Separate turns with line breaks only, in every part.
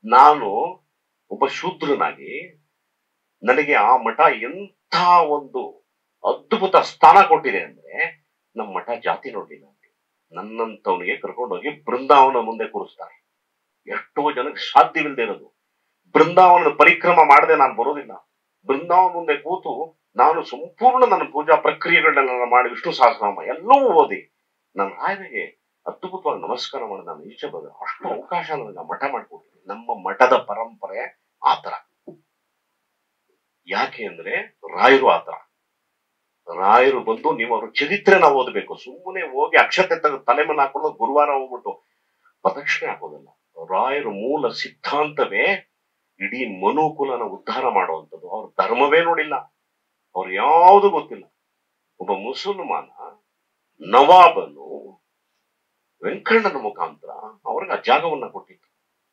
ನಾನು ಒಬ್ಬ ಶೂದ್ರನಾಗಿ ನನಗೆ ಆ ಮಠ ಎಂಥ ಒಂದು ಅದ್ಭುತ ಸ್ಥಾನ ಕೊಟ್ಟಿದೆ ಅಂದ್ರೆ ನಮ್ಮ ಮಠ ಜಾತಿ ನೋಡ್ಲಿಲ್ಲ ಅಲ್ಲಿ ನನ್ನಂತವನಿಗೆ ಕರ್ಕೊಂಡೋಗಿ ಬೃಂದಾವನ ಮುಂದೆ ಕೂರಿಸ್ತಾರೆ ಎಷ್ಟೋ ಜನಕ್ಕೆ ಸಾಧ್ಯವಿಲ್ಲದೆ ಇರೋದು ಬೃಂದಾವನದ ಪರಿಕ್ರಮ ಮಾಡದೆ ನಾನು ಬರೋದಿಲ್ಲ ಬೃಂದಾವನ ಮುಂದೆ ಕೂತು ನಾನು ಸಂಪೂರ್ಣ ನನ್ನ ಪೂಜಾ ಪ್ರಕ್ರಿಯೆಗಳನ್ನೆಲ್ಲ ಮಾಡಿ ವಿಷ್ಣು ಸಹಸ್ರನಾಮ ಎಲ್ಲವೂ ಓದಿ ನನ್ನ ರಾಯನಿಗೆ ಅದ್ಭುತವಾಗಿ ನಮಸ್ಕಾರ ಮಾಡಿ ನಾನು ಈಚೆ ಬಂದೆ ಅಷ್ಟು ಅವಕಾಶ ನನಗೆ ಆ ಮಠ ಮಾಡಿಕೊಟ್ಟಿದೆ ನಮ್ಮ ಮಠದ ಪರಂಪರೆ ಆತರ ಯಾಕೆ ಅಂದ್ರೆ ರಾಯರು ಆತರ ರಾಯರು ಬಂದು ನೀವು ಅವ್ರ ಚರಿತ್ರೆನ ಓದಬೇಕು ಸುಮ್ಮನೆ ಹೋಗಿ ಅಕ್ಷತೆ ತೆಗೆದು ತಲೆ ಮೇಲೆ ಹಾಕೊಂಡು ಗುರುವಾರ ಹೋಗ್ಬಿಟ್ಟು ಪ್ರದಕ್ಷಿಣೆ ಹಾಕೋದಿಲ್ಲ ರಾಯರು ಮೂಲ ಸಿದ್ಧಾಂತವೇ ಇಡೀ ಮನುಕುಲನ ಉದ್ಧಾರ ಮಾಡುವಂಥದ್ದು ಅವ್ರ ಧರ್ಮವೇ ನೋಡಿಲ್ಲ ಅವ್ರು ಯಾವುದು ಗೊತ್ತಿಲ್ಲ ಒಬ್ಬ ಮುಸಲ್ಮಾನ ನವಾಬನು ವೆಂಕಣ್ಣನ ಮುಖಾಂತರ ಅವ್ರಿಗೆ ಆ ಜಾಗವನ್ನ ಕೊಟ್ಟಿತ್ತು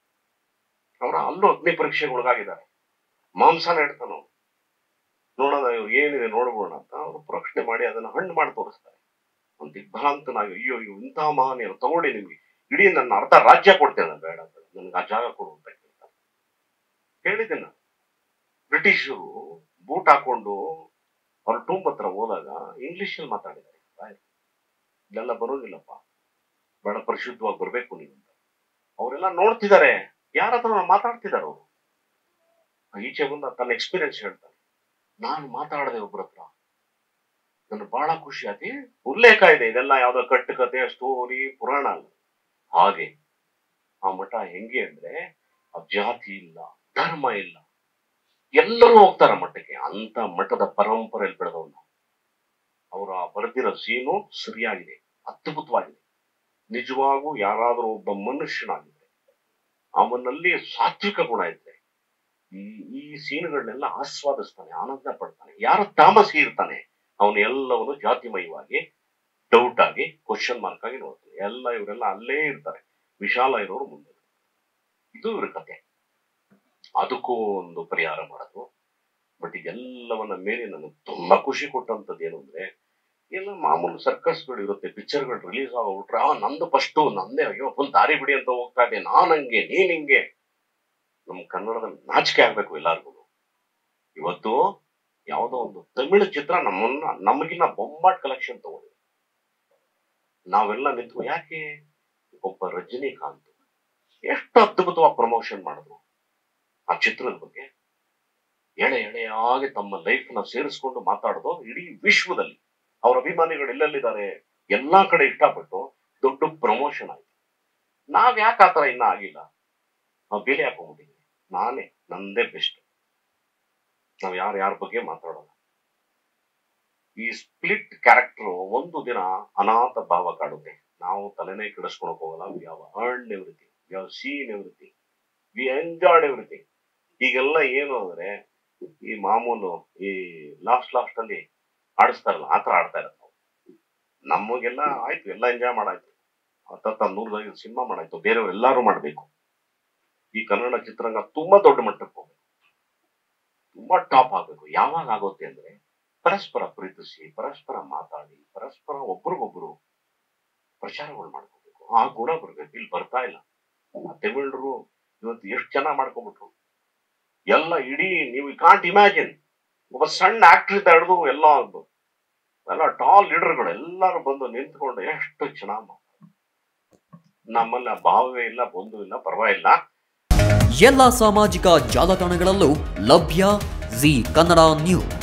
ಅವರ ಅಲ್ಲೂ ಅಗ್ನಿ ಪರೀಕ್ಷೆಗೆ ಒಳಗಾಗಿದ್ದಾರೆ ಮಾಂಸನ ಇಡ್ತಾನ ನೋಡೋಣ ಇವ್ರು ಏನಿದೆ ನೋಡ್ಬೋಣ ಅಂತ ಅವರು ಪ್ರಶ್ನೆ ಮಾಡಿ ಅದನ್ನ ಹಣ್ಣು ಮಾಡಿ ತೋರಿಸ್ತಾರೆ ಒಂದು ದಿಗ್ಭ್ರಾಂತನಾಗಿ ಅಯ್ಯೋ ಅಯ್ಯೋ ಇಂತಹ ಮಹಾನೀಯರು ತಗೊಳ್ಳಿ ನಿಮ್ಗೆ ಇಡೀ ನನ್ನ ಅರ್ಧ ರಾಜ್ಯ ಕೊಡ್ತೇನೆ ಬೇಡ ಬೇಡ ನನಗೆ ಆ ಜಾಗ ಕೊಡು ಅಂತ ಕೇಳ್ತಾರೆ ಹೇಳಿದ್ದೆ ನಾನು ಬ್ರಿಟಿಷರು ಬೂಟ್ ಹಾಕೊಂಡು ಅವ್ರ ಟೂಂಬ್ ಹತ್ರ ಹೋದಾಗ ಇಂಗ್ಲಿಷ್ ಅಲ್ಲಿ ಮಾತಾಡಿದ್ದಾರೆ ರಾಯರು. ಇಲ್ಲೆಲ್ಲ ಬರೋದಿಲ್ಲಪ್ಪ ಬೇಡ ಪರಿಶುದ್ಧವಾಗಿ ಬರ್ಬೇಕು ನೀವು ಅಂತ ಅವರೆಲ್ಲ ನೋಡ್ತಿದ್ದಾರೆ ಯಾರ ಹತ್ರ ಮಾತಾಡ್ತಿದ್ದಾರೆ ಅವರು ಈಚೆ ಬಂದ ತನ್ನ ಎಕ್ಸ್ಪೀರಿಯನ್ಸ್ ಹೇಳ್ತಾನೆ ನಾನು ಮಾತಾಡದೆ ಒಬ್ರ ಹತ್ರ ನನಗೆ ಬಹಳ ಖುಷಿ ಆಯ್ತು ಉಲ್ಲೇಖ ಇದೆ ಇದೆಲ್ಲ ಯಾವ್ದೋ ಕಟ್ಟುಕತೆ ಸ್ಟೋರಿ ಪುರಾಣ ಅಲ್ಲ ಹಾಗೆ ಆ ಮಠ ಹೆಂಗೆ ಅಂದ್ರೆ ಆ ಜಾತಿ ಇಲ್ಲ ಧರ್ಮ ಇಲ್ಲ ಎಲ್ಲರೂ ಹೋಗ್ತಾರ ಮಠಕ್ಕೆ ಅಂತ ಮಠದ ಪರಂಪರೆಯಲ್ಲಿ ಬೆಳೆದವನು ಅವರ ಬರೆದಿರೋ ಸೀನು ಸರಿಯಾಗಿದೆ ಅದ್ಭುತವಾಗಿದೆ ನಿಜವಾಗೂ ಯಾರಾದರೂ ಒಬ್ಬ ಮನುಷ್ಯನಾಗಿದ್ರೆ ಅವನಲ್ಲಿ ಸಾತ್ವಿಕ ಗುಣ ಇದ್ರೆ ಈ ಈ ಸೀನುಗಳನ್ನೆಲ್ಲ ಆಸ್ವಾದಿಸ್ತಾನೆ ಆನಂದ ಪಡ್ತಾನೆ ಯಾರು ತಾಮಸಿ ಇರ್ತಾನೆ ಅವನು ಎಲ್ಲವನ್ನು ಜಾತಿಮಯವಾಗಿ ಡೌಟ್ ಆಗಿ ಕ್ವಶನ್ ಮಾರ್ಕ್ ಆಗಿ ನೋಡ್ತಾನೆ ಎಲ್ಲ ಇವರೆಲ್ಲ ಅಲ್ಲೇ ಇರ್ತಾರೆ ವಿಶಾಲ ಇರೋರು ಮುಂದೆ ಇದು ಇವ್ರ ಕತೆ ಅದಕ್ಕೂ ಒಂದು ಪರಿಹಾರ ಮಾಡೋದು ಬಟ್ ಇದೆಲ್ಲವನ್ನ ಮೇಲೆ ನನಗೆ ತುಂಬಾ ಖುಷಿ ಕೊಟ್ಟಂತದ್ದು ಏನು ಅಂದ್ರೆ ಎಲ್ಲ ಮಾಮೂಲು ಸರ್ಕಸ್ಗಳು ಇರುತ್ತೆ ಪಿಕ್ಚರ್ಗಳು ರಿಲೀಸ್ ಆಗೋಗ್ಬಿಟ್ರೆ ಆ ನಂದು ಫಸ್ಟು ನಂದೇ ಅಯ್ಯೋ ಫುಲ್ ದಾರಿ ಬಿಡಿ ಅಂತ ಹೋಗ್ತಾ ಇದ್ದೆ ನಾನ್ ಹಂಗೆ ನೀನ್ ಹಿಂಗೆ ನಮ್ ಕನ್ನಡದಲ್ಲಿ ನಾಚಿಕೆ ಆಗ್ಬೇಕು ಎಲ್ಲಾರ್ಗು ಇವತ್ತು ಯಾವುದೋ ಒಂದು ತಮಿಳು ಚಿತ್ರ ನಮ್ಮನ್ನ ನಮಗಿನ್ನ ಬೊಂಬಾಟ್ ಕಲೆಕ್ಷನ್ ತಗೊಂಡಿದೆ ನಾವೆಲ್ಲ ನಿಂತು ಯಾಕೆ ಒಬ್ಬ ರಜನಿಕಾಂತ್ ಎಷ್ಟು ಅದ್ಭುತವಾಗಿ ಪ್ರಮೋಷನ್ ಮಾಡಿದ್ರು ಆ ಚಿತ್ರದ ಬಗ್ಗೆ ಎಳೆ ಎಳೆಯಾಗಿ ತಮ್ಮ ಲೈಫ್ ನ ಸೇರಿಸ್ಕೊಂಡು ಮಾತಾಡೋದು ಇಡೀ ವಿಶ್ವದಲ್ಲಿ ಅವ್ರ ಅಭಿಮಾನಿಗಳು ಎಲ್ಲೆಲ್ಲಿದ್ದಾರೆ ಎಲ್ಲಾ ಕಡೆ ಇಷ್ಟಪಟ್ಟು ದೊಡ್ಡ ಪ್ರಮೋಷನ್ ಆಯ್ತು ನಾವ್ ಯಾಕೆ ಆತರ ಇನ್ನ ಆಗಿಲ್ಲ ನಾವು ಬೇಲೆ ಹಾಕೊಂಡ್ಬಿಟ್ಟಿದ್ವಿ ನಾನೇ ನಂದೇ ಬೆಸ್ಟ್ ನಾವ್ ಯಾರು ಯಾರ ಬಗ್ಗೆ ಮಾತಾಡೋಣ ಈ ಸ್ಪ್ಲಿಟ್ ಕ್ಯಾರೆಕ್ಟರ್ ಒಂದು ದಿನ ಅನಾಥ ಭಾವ ಕಾಡುತ್ತೆ ನಾವು ತಲೆನೇ ಕೆಡಿಸ್ಕೊಳಕ್ ಹೋಗಲ್ಲ we have earn everything we have seen everything we enjoyed everything ಈಗೆಲ್ಲ ಏನು ಅಂದ್ರೆ ಈ ಮಾಮೂಲು ಈ ಲಾಸ್ಟ್ ಲಾಸ್ಟ್ ಅಲ್ಲಿ ಆಡಿಸ್ತಾರಲ್ಲ ಆತರ ಆಡ್ತಾ ಇರೋದು ನಾವು ನಮಗೆಲ್ಲ ಆಯ್ತು ಎಲ್ಲ ಎಂಜಾಯ್ ಮಾಡಾಯ್ತು ಹತ್ತತ್ತ ನೂರೈದು ಸಿನಿಮಾ ಮಾಡಾಯ್ತು ಬೇರೆಯವ್ರು ಎಲ್ಲಾರು ಮಾಡ್ಬೇಕು ಈ ಕನ್ನಡ ಚಿತ್ರರಂಗ ತುಂಬಾ ದೊಡ್ಡ ಮಟ್ಟಕ್ಕೆ ಹೋಗ್ಬೇಕು ತುಂಬಾ ಟಾಪ್ ಆಗ್ಬೇಕು ಯಾವಾಗ ಆಗುತ್ತೆ ಅಂದ್ರೆ ಪರಸ್ಪರ ಪ್ರೀತಿಸಿ ಪರಸ್ಪರ ಮಾತಾಡಿ ಪರಸ್ಪರ ಒಬ್ರಿಗೊಬ್ರು ಪ್ರಚಾರಗಳು ಮಾಡ್ಕೋಬೇಕು ಆ ಗುಣ ಬರ್ಬೇಕು ಇಲ್ಲಿ ಬರ್ತಾ ಇಲ್ಲ ಆ ತಮಿಳರು ಇವತ್ತು ಎಷ್ಟು ಚೆನ್ನಾಗಿ ಮಾಡ್ಕೊಂಡ್ಬಿಟ್ರು ಎಲ್ಲ ಇಡೀ ನೀವು ಕಾಂಟ್ ಇಮ್ಯಾಜಿನ್ ಒಬ್ಬ ಸಣ್ಣ ಆಕ್ಟರ್ ಇದ್ದ ಹಿಡಿದು ಎಲ್ಲ ಎಲ್ಲ ಟಾಲ್ ಲೀಡರ್ಗಳು ಎಲ್ಲರೂ ಬಂದು ನಿಂತ್ಕೊಂಡು ಎಷ್ಟು ಚೆನ್ನಾಗಿ ಮಾಡ್ತಾರೆ ನಮ್ಮಲ್ಲಿ ಆ ಭಾವವೇ ಇಲ್ಲ ಬಂಧು ಇಲ್ಲ ಪರವಾಗಿಲ್ಲ
ಎಲ್ಲ ಸಾಮಾಜಿಕ ಜಾಲತಾಣಗಳಲ್ಲೂ ಲಭ್ಯ ಜಿ ಕನ್ನಡ ನ್ಯೂಸ್